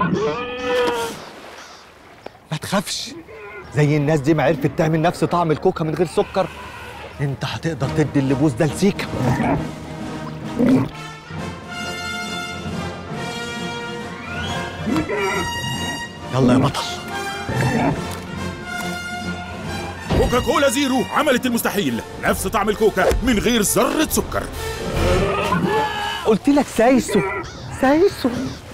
ما تخافش زي الناس دي ما عرفت تعمل نفس طعم الكوكا من غير سكر انت هتقدر تدي اللبوس ده لسيكا يلا يا بطل كوكا كولا زيرو عملت المستحيل نفس طعم الكوكا من غير ذرة سكر قلت لك سايسو سايسو